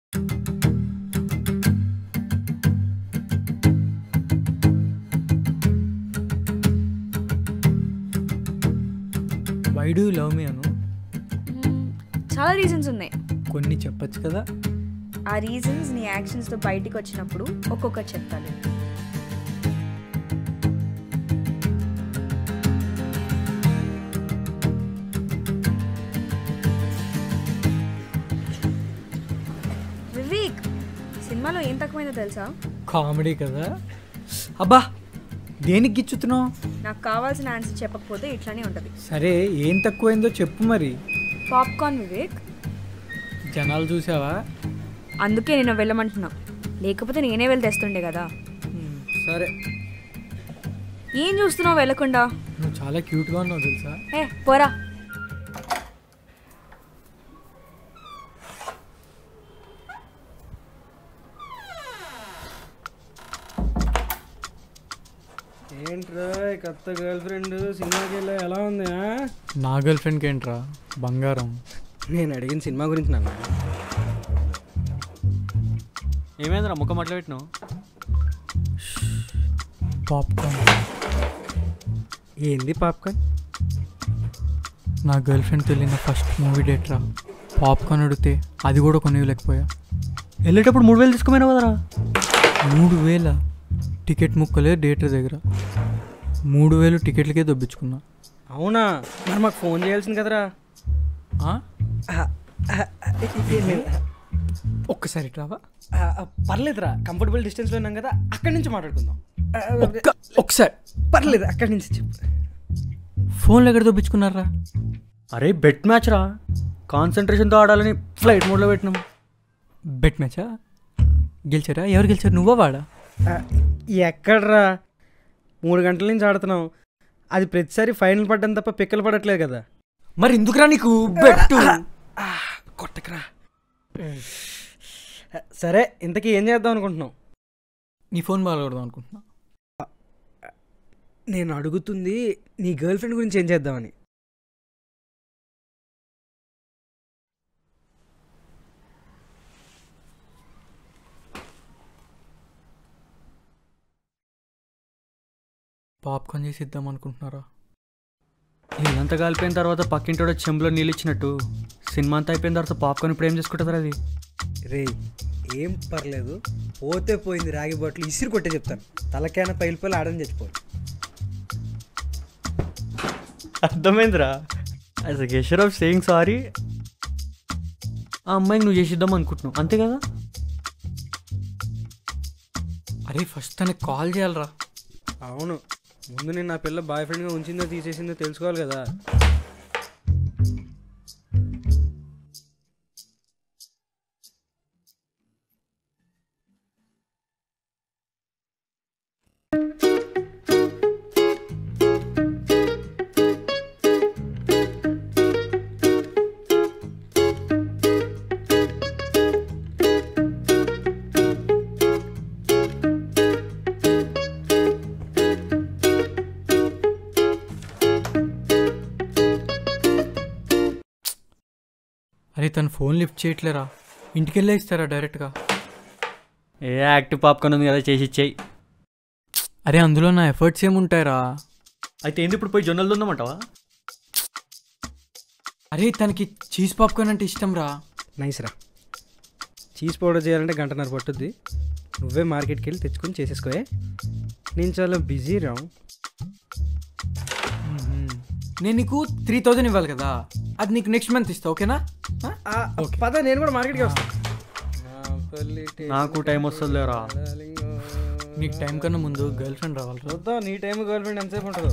Why do love me Anu చాలా reasons ఉన్నాయి కొన్ని చెప్పొచ్చు కదా ఆ రీజన్స్ నీ యాక్షన్స్తో బయటికి వచ్చినప్పుడు ఒక్కొక్కటి చెప్తాను వివేక్ సినిమాలో ఏం తక్కువైందో తెలుసా కామెడీ కదా అబ్బా దేనికి గిచ్చుతున్నావు నాకు కావాల్సిన ఆన్సర్ చెప్పకపోతే ఇట్లానే ఉంటుంది సరే ఏం తక్కువైందో చెప్పు మరి పాప్కార్న్ వివేక్ జనాలు చూసావా అందుకే నేను వెళ్ళమంటున్నా లేకపోతే నేనే వెళ్ళి తెస్తుండే కదా మ్, సరే ఏం చూస్తున్నావు వెళ్ళకుండా నువ్వు చాలా క్యూట్గా ఉన్నావు తెలుసా ఏ పోరా ఏంట్రా ఈ కొత్త గర్ల్ ఫ్రెండ్ సినిమాకి వెళ్ళా ఎలా ఉంది ఆ? నా గర్ల్ ఫ్రెండ్కి ఏంట్రా బంగారం నేను అడిగిన సినిమా గురించి నన్ను ఏమైందిరా ముఖం అట్లా పెట్టినావు పాప్కార్న్ ఏంది పాప్కార్న్ నా గర్ల్ ఫ్రెండ్తో వెళ్ళిన ఫస్ట్ మూవీ డేట్ రా పాప్కార్న్ అడిగితే అది కూడా కొనివ్వలేకపోయా వెళ్ళేటప్పుడు మూడు వేలు తీసుకుపోయినావు కదరా మూడు వేల టికెట్ ముక్కలే థియేటర్ దగ్గర మూడు వేలు టికెట్లకే దొబ్బించుకున్నా అవునా మరి మాకు ఫోన్ చేయాల్సింది కదరా ఆ? ఆ, ఆ, ఆ, నేను- ఒక్కసారి రావా ఆ, ఆ, పర్లేదురా కంఫర్టబుల్ డిస్టెన్స్లో ఉన్నాం కదా అక్కడి నుంచి మాట్లాడుకుందాం ఆ, ఒక్క ఒకసారి పర్లేదు అక్కడి నుంచి చెప్పు ఫోన్లో ఎక్కడ దొబ్బించుకున్నారా అరే బెట్ మ్యాచ్ రా కాన్సన్ట్రేషన్తో ఆడాలని ఫ్లైట్ మోడ్లో పెట్టినాం బెట్ మ్యాచా గెలిచారా ఎవరు గెలిచారు నువ్వా వాడా ఆ, ఎక్కడ్రా మూడు గంటల నుంచి ఆడుతున్నాం అది ప్రతిసారి ఫైనల్ పడ్డం తప్ప పిక్కలు పడట్లేదు కదా మరి ఎందుకురా నీకు బెట్టు కొట్టకరా సరే ఇంతకీ ఏం చేద్దాం అనుకుంటున్నాం నీ ఫోన్ బాగా అనుకుంటున్నా నేను అడుగుతుంది నీ గర్ల్ ఫ్రెండ్ గురించి ఏం చేద్దామని పాప్కార్న్ చేసి ఇద్దాం అనుకుంటున్నారా ఇదంతా కాలిపోయిన తర్వాత పక్కింటోడ చెంబులో నీళ్ళు ఇచ్చినట్టు సినిమా అంతా అయిపోయిన తర్వాత పాప్కార్న్ ఇప్పుడు ఏం చేసుకుంటుందిరా అది రే ఏం పర్లేదు పోతే పోయింది రాగి బాటిల్ ఇసిరి కొట్టే చెప్తాను తలకైనా పైలిపోయి ఆడని చచ్చిపోవాలి అర్థమైందిరా as a gesture of saying sorry ఆ అమ్మాయికి నువ్వు చేసిద్దాం అనుకుంటున్నావు అంతే కదా అరే ఫస్ట్ తనకి కాల్ చేయాలరా అవును ముందు నేను నా పిల్ల బాయ్ ఫ్రెండ్గా ఉంచిందో తీసేసిందో తెలుసుకోవాలి కదా అరే తను ఫోన్ లిఫ్ట్ చేయట్లేరా ఇంటికి వెళ్ళే ఇస్తారా డైరెక్ట్గా ఏ యాక్టివ్ పాప్కార్న్ ఉంది కదా చేసి ఇచ్చేయి అరే అందులో నా ఎఫర్ట్స్ ఏముంటాయిరా అయితే ఏంది ఇప్పుడు పోయి జొన్నలు ఉందామంటావా అరే తనకి చీజ్ పాప్కార్న్ అంటే ఇష్టం రా నైస్ రా చీజ్ పౌడర్ చేయాలంటే గంటన్నర పట్టుద్ది నువ్వే మార్కెట్కి వెళ్ళి తెచ్చుకొని చేసేసుకోయే నేను చాలా బిజీ రా నేను నీకు త్రీ థౌజండ్ ఇవ్వాలి కదా అది నీకు నెక్స్ట్ మంత్ ఇస్తా ఓకేనా ఆ? పద నేను కూడా మార్కెట్కి వస్తాను నాకు టైం వస్తుందిలేరా నీకు టైం కన్నా ముందు గర్ల్ ఫ్రెండ్ రావాలిరా చూద్దాం నీ టైం గర్ల్ ఫ్రెండ్ ఎంతసేపు ఉంటుందో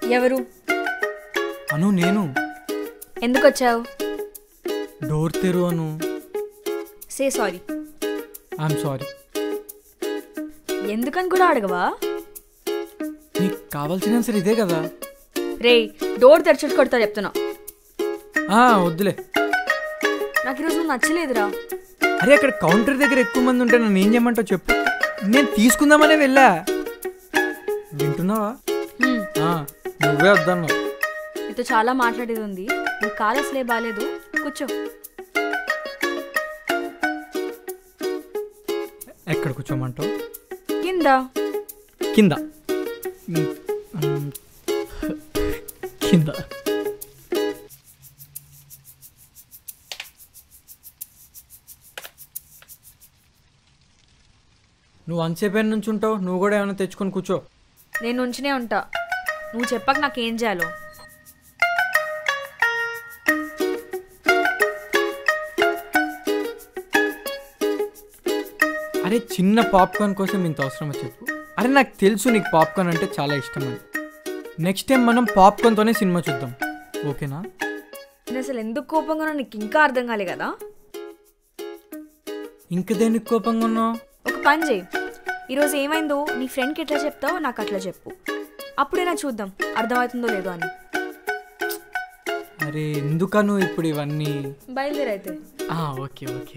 ఎవరు అను నేను ఎందుకు వచ్చావు డోర్ తెరు Anu say sorry I'm sorry ఎందుకని కూడా అడగవా నీకు కావాల్సిన ఆన్సర్ ఇదే కదా రే డోర్ తెరచుట్టు కొడతా చెప్తున్నా ఆ, వద్దులే నాకు ఈరోజు నువ్వు నచ్చలేదురా అరే అక్కడ కౌంటర్ దగ్గర ఎక్కువ మంది ఉంటే నన్ను ఏం చేయమంటావు చెప్పు నేను తీసుకుందామనే వెళ్ళా వింటున్నావా హ్మ్, ఆ, నువ్వే వద్దన్నావు నీతో చాలా మాట్లాడేది ఉంది నీ కాలు అసలే బాగాలేదు కూర్చో ఎక్కడ కూర్చోమంటావు కింద కింద ఉమ్, ఉమ్, కింద నువ్వు అంతసేపు నుంచి ఉంటావు నువ్వు కూడా ఏమైనా తెచ్చుకొని కూర్చో నేను ఉంచినే ఉంటా నువ్వు చెప్పాక నాకేం చేయాలో అరే చిన్న పాప్కార్న్ కోసం ఇంత అవసరమా చెప్పు అరే నాకు తెలుసు నీకు పాప్కార్న్ అంటే చాలా ఇష్టం అని నెక్స్ట్ టైం మనం పాప్కార్న్తోనే సినిమా చూద్దాం ఓకేనా నేను అసలు ఎందుకు కోపంగా ఉన్నా నీకు ఇంకా అర్థం కాలే కదా ఇంక దేనికి కోపంగా ఉన్నావు ఒక పని చేయి ఈరోజు ఏమైందో నీ ఫ్రెండ్కి ఎట్లా చెప్తావో నాకు అట్లా చెప్పు అప్పుడైనా చూద్దాం అర్థమవుతుందో లేదో అని అరే ఎందుకను ఇప్పుడు ఇవన్నీ బయలుదేరైతే ఆ, okay okay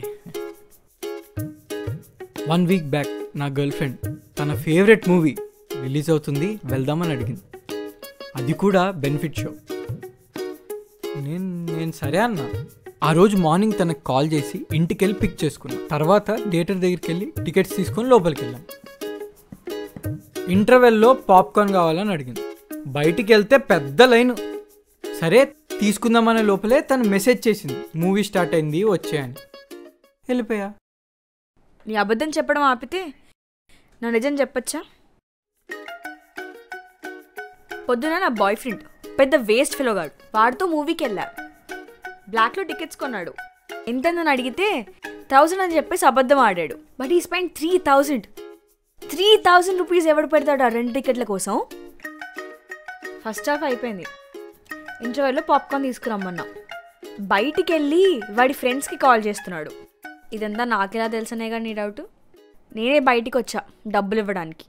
one week back నా గర్ల్ ఫ్రెండ్ తన ఫేవరెట్ మూవీ రిలీజ్ అవుతుంది వెళ్దామని అడిగింది అది కూడా బెనిఫిట్ షో నేను నేను సరే అన్నా ఆ రోజు మార్నింగ్ తనకు కాల్ చేసి ఇంటికి వెళ్ళి పిక్ చేసుకున్నా తర్వాత థియేటర్ దగ్గరికి వెళ్ళి టికెట్స్ తీసుకొని లోపలికి వెళ్ళాం ఇంటర్వెల్లో పాప్కార్న్ కావాలని అడిగింది బయటికి వెళ్తే పెద్ద లైన్ సరే తీసుకుందామనే లోపలే తను మెసేజ్ చేసింది మూవీ స్టార్ట్ అయింది వచ్చాయని వెళ్ళిపోయా నీ అబద్ధం చెప్పడం ఆపితే నా నిజం చెప్పచ్చా పొద్దున నా బాయ్ ఫ్రెండ్ పెద్ద వేస్ట్ ఫిలోగాడు వాడితో మూవీకి వెళ్ళా బ్లాక్లో టికెట్స్ కొన్నాడు ఎంతని అడిగితే థౌజండ్ అని చెప్పేసి అబద్ధం ఆడాడు బట్ ఈ spend three thousand three thousand rupees ఎవడు పెడతాడు ఆ రెండు టికెట్ల కోసం ఫస్ట్ హాఫ్ అయిపోయింది ఇంటర్వెల్లో పాప్కార్న్ తీసుకురమ్మన్నా బయటికి వెళ్ళి వాడి ఫ్రెండ్స్కి కాల్ చేస్తున్నాడు ఇదంతా నాకెలా తెలుసనే కానీ నీ డౌట్ నేనే బయటికి వచ్చా డబ్బులు ఇవ్వడానికి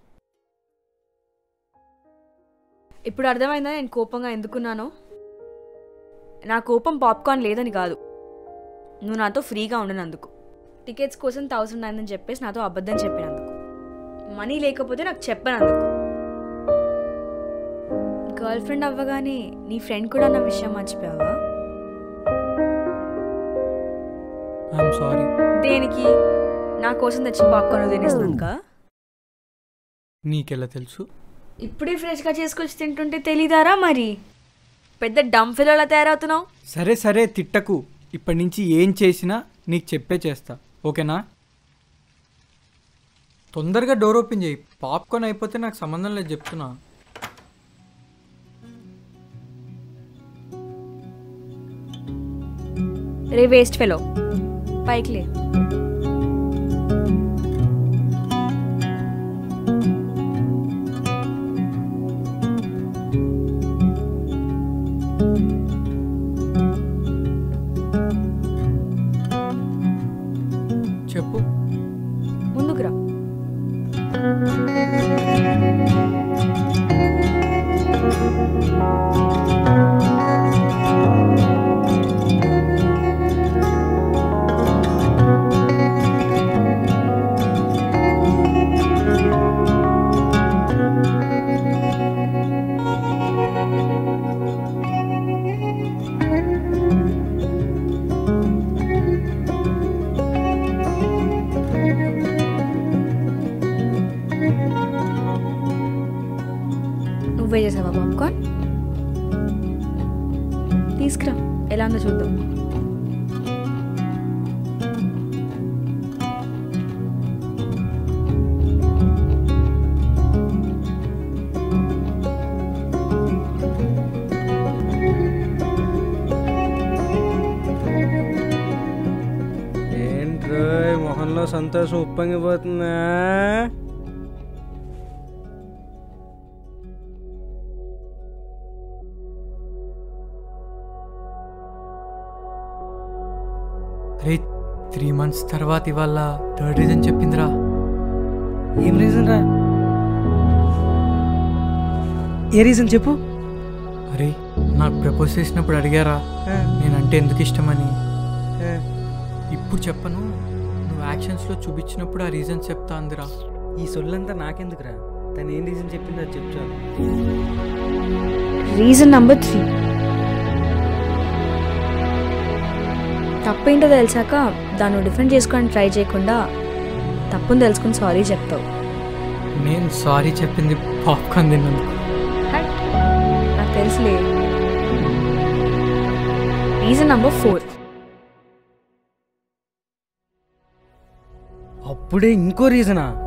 ఇప్పుడు అర్థమైందా నేను కోపంగా ఎందుకున్నానో నా కోపం పాప్కార్న్ లేదని కాదు నువ్వు నాతో ఫ్రీగా ఉండనందుకు టికెట్స్ కోసం థౌసండ్ అయిందని చెప్పేసి నాతో అబద్ధం చెప్పినందుకు మనీ లేకపోతే నాకు చెప్పనందుకు గర్ల్ ఫ్రెండ్ అవ్వగానే నీ ఫ్రెండ్ కూడా నా విషయం మర్చిపోయావా ఐఎమ్ సారీ దేనికి నా కోసం తెచ్చిన పాప్కార్న్ తినేస్తున్నానుకా నీకెలా తెలుసు ఇప్పుడే ఫ్రెష్గా చేసుకొచ్చి తింటుంటే తెలీదారా మరి పెద్ద డమ్ ఫిలోలా తయారవుతున్నావు సరే సరే తిట్టకు ఇప్పటి నుంచి ఏం చేసినా నీకు చెప్పే చేస్తా ఓకేనా తొందరగా డోర్ ఓపెన్ చేయి పాప్కార్న్ అయిపోతే నాకు సంబంధం లేదు చెప్తున్నా రే వేస్ట్ ఫెలో పైకిలే చెప్పు ముందుకు రా నువ్వే చేసావా పాప్కార్న్ తీసుకురా ఎలా ఉందో చూద్దాం ఏంట్రో మొహంలో సంతోషం ఉప్పొంగిపోతుందా రే త్రీ మంత్స్ తర్వాత ఇవాళ థర్డ్ రీజన్ చెప్పిందిరా ఏం రీజన్ రా ఏ రీజన్ చెప్పు అరే నాకు ప్రపోజ్ చేసినప్పుడు అడిగారా నేనంటే ఎందుకు ఇష్టమని ఇప్పుడు చెప్పను నువ్వు యాక్షన్స్లో చూపించినప్పుడు ఆ రీజన్ చెప్తా అందిరా ఈ సొల్లంతా నాకెందుకురా తను ఏం రీజన్ చెప్పిందో అది చెప్తా రీజన్ నెంబర్ త్రీ తప్పేంటో తెలిసాక దాన్ని డిఫెండ్ చేసుకోవడానికి ట్రై చేయకుండా తప్పుని తెలుసుకుని సారీ చెప్తావు నేను సారీ చెప్పింది పాప్కార్న్ తిన్నందుకు హట్. నాకు తెలుసులే రీజన్ నెంబర్ ఫోర్ అప్పుడే ఇంకో రీజనా